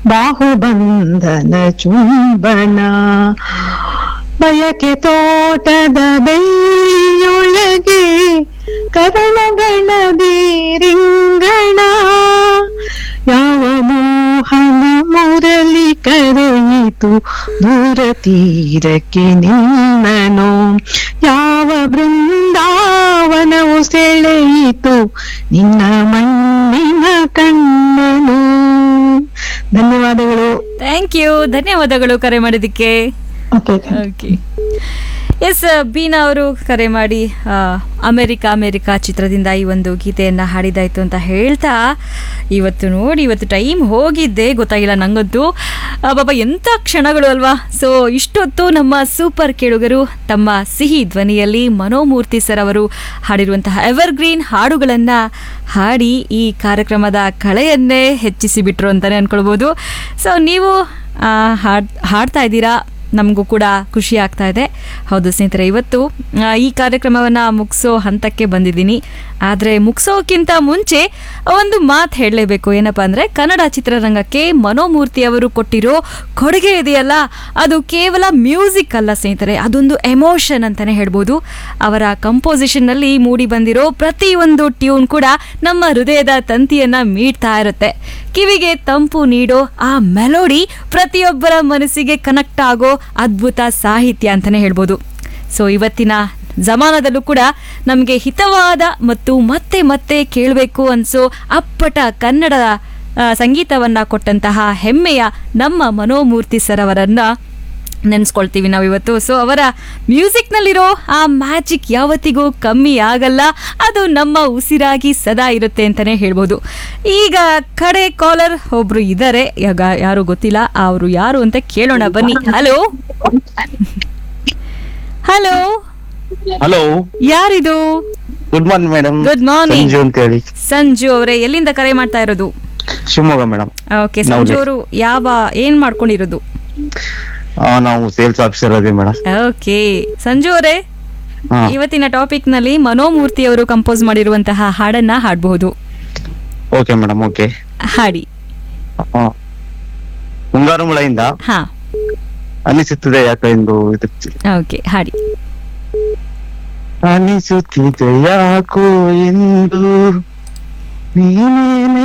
ಬಾಹುಬಂಧನ ಚುಂಬನ ಬಯಕೆ ತೋಟದ ಬೆಳ್ಳಿಯೊಳಗೆ ಕರಣಗಳ ಬೀರಿಂಗಣ ಯಾವ ಮೋಹನ ಮುರಳಿ ಕರೆಯಿತು ದೂರ ತೀರಕ್ಕೆ ನಿನ್ನನು ಯಾವ ಬೃಂದಾವನವು ಸೆಳೆಯಿತು ನಿನ್ನ ಮಣ್ಣಿನ ಕಣ್ಣನು ಧನ್ಯವಾದಗಳು ಥ್ಯಾಂಕ್ ಯು ಧನ್ಯವಾದಗಳು ಕರೆ ಮಾಡಿದ್ದಕ್ಕೆ ಓಕೆ ಓಕೆ ಎಸ್ ಬೀನಾ ಅವರು ಕರೆ ಮಾಡಿ ಆ, ಅಮೆರಿಕ ಅಮೆರಿಕ ಚಿತ್ರದಿಂದ ಈ ಒಂದು ಗೀತೆಯನ್ನು ಹಾಡಿದಾಯ್ತು ಅಂತ ಹೇಳ್ತಾ ಇವತ್ತು ನೋಡಿ ಇವತ್ತು ಟೈಮ್ ಹೋಗಿದ್ದೆ ಗೊತ್ತಾಗಿಲ್ಲ ನಂಗಂತೂ ಆ, ಬಾಬಾ ಎಂಥ ಕ್ಷಣಗಳು ಅಲ್ವಾ ಸೊ ಇಷ್ಟೊತ್ತು ನಮ್ಮ ಸೂಪರ್ ಕೇಳುಗರು ತಮ್ಮ ಸಿಹಿ ಧ್ವನಿಯಲ್ಲಿ ಮನೋಮೂರ್ತಿ ಸರ್ ಅವರು ಹಾಡಿರುವಂತಹ ಎವರ್ಗ್ರೀನ್ ಹಾಡುಗಳನ್ನು ಹಾಡಿ ಈ ಕಾರ್ಯಕ್ರಮದ ಕಳೆಯನ್ನೇ ಹೆಚ್ಚಿಸಿ ಬಿಟ್ರು ಅಂತಲೇ ಅನ್ಕೊಳ್ಬೋದು ಸೊ ನೀವು ಆ, ಹಾಡ್ ಹಾಡ್ತಾ ಇದ್ದೀರಾ ನಮಗೂ ಕೂಡ ಖುಷಿ ಆಗ್ತಾ ಇದೆ ಹೌದು ಸ್ನೇಹಿತರೆ ಇವತ್ತು ಆ, ಈ ಕಾರ್ಯಕ್ರಮವನ್ನು ಮುಗಿಸೋ ಹಂತಕ್ಕೆ ಬಂದಿದ್ದೀನಿ ಆದರೆ ಮುಗಿಸೋಕ್ಕಿಂತ ಮುಂಚೆ ಒಂದು ಮಾತು ಹೇಳಲೇಬೇಕು ಏನಪ್ಪ ಅಂದರೆ ಕನ್ನಡ ಚಿತ್ರರಂಗಕ್ಕೆ ಮನೋಮೂರ್ತಿ ಅವರು ಕೊಟ್ಟಿರೋ ಕೊಡುಗೆ ಇದೆಯಲ್ಲ ಅದು ಕೇವಲ ಮ್ಯೂಸಿಕ್ ಅಲ್ಲ ಸ್ನೇಹಿತರೆ ಅದೊಂದು ಎಮೋಷನ್ ಅಂತಲೇ ಹೇಳ್ಬೋದು ಅವರ ಕಂಪೋಸಿಷನ್ನಲ್ಲಿ ಮೂಡಿ ಬಂದಿರೋ ಪ್ರತಿಯೊಂದು ಟ್ಯೂನ್ ಕೂಡ ನಮ್ಮ ಹೃದಯದ ತಂತಿಯನ್ನು ಮೀಡ್ತಾ ಇರುತ್ತೆ ಕಿವಿಗೆ ತಂಪು ನೀಡೋ ಆ ಮೆಲೋಡಿ ಪ್ರತಿಯೊಬ್ಬರ ಮನಸ್ಸಿಗೆ ಕನೆಕ್ಟ್ ಆಗೋ ಅದ್ಭುತ ಸಾಹಿತ್ಯ ಅಂತಲೇ ಹೇಳ್ಬೋದು ಸೊ ಇವತ್ತಿನ ಜಮಾನದಲ್ಲೂ ಕೂಡ ನಮಗೆ ಹಿತವಾದ ಮತ್ತು ಮತ್ತೆ ಮತ್ತೆ ಕೇಳಬೇಕು ಅನ್ಸೋ ಅಪ್ಪಟ ಕನ್ನಡ ಆ, ಸಂಗೀತವನ್ನ ಕೊಟ್ಟಂತಹ ಹೆಮ್ಮೆಯ ನಮ್ಮ ಮನೋಮೂರ್ತಿ ಸರ್ ಅವರನ್ನ ನೆನೆಸ್ಕೊಳ್ತೀವಿ ನಾವು ಇವತ್ತು ಸೊ ಅವರ ಮ್ಯೂಸಿಕ್ನಲ್ಲಿರೋ ಆ ಮ್ಯಾಜಿಕ್ ಯಾವತ್ತಿಗೂ ಕಮ್ಮಿ ಆಗಲ್ಲ ಅದು ನಮ್ಮ ಉಸಿರಾಗಿ ಸದಾ ಇರುತ್ತೆ ಅಂತಲೇ ಹೇಳ್ಬೋದು ಈಗ ಕಡೆ ಕಾಲರ್ ಒಬ್ರು ಇದ್ದಾರೆ ಈಗ ಯಾರು ಗೊತ್ತಿಲ್ಲ ಅವರು ಯಾರು ಅಂತ ಕೇಳೋಣ ಬನ್ನಿ ಹಲೋ ಹಲೋ ಹಲೋ ಯಾರಿದು good morning madam Good morning. Sanju ಅಂತ ಹೇಳಿ ಸಂಜು ಅವರೇ ಎಲ್ಲಿಂದ ಕರೆ ಮಾಡ್ತಾ ಇರೋದು ಶಿವಮೊಗ್ಗ ಮೇಡಮ್ ಓಕೆ ಸಂಜು ಅವರು ಯಾವ ಏನ್ ಮಾಡ್ಕೊಂಡಿರೋದು ನಾವು ಸೇಲ್ಸ್ ಆಫೀಸರ್ ಅದೇ ಮೇಡಮ್ ಓಕೆ ಸಂಜು ಅವರೇ ಇವತ್ತಿನ ಟಾಪಿಕ್ ನಲ್ಲಿ ಮನೋಮೂರ್ತಿ ಅವರು ಕಂಪೋಸ್ ಮಾಡಿರುವಂತಹ ಹಾಡನ್ನ ಹಾಡಬಹುದು ಓಕೆ ಮೇಡಮ್ ಓಕೆ ಹಾಡಿ ಮುಂಗಾರು ಮಳೆಯಿಂದ ಹಾ ಅನಿಸುತ್ತದೆ ಯಾಕೆಂದು ಇದು ಓಕೆ ಹಾಡಿ ಅನಿಸುತ್ತಿದೆ ಯಾಕೋ ಎಂದು ನೀನೇನೆ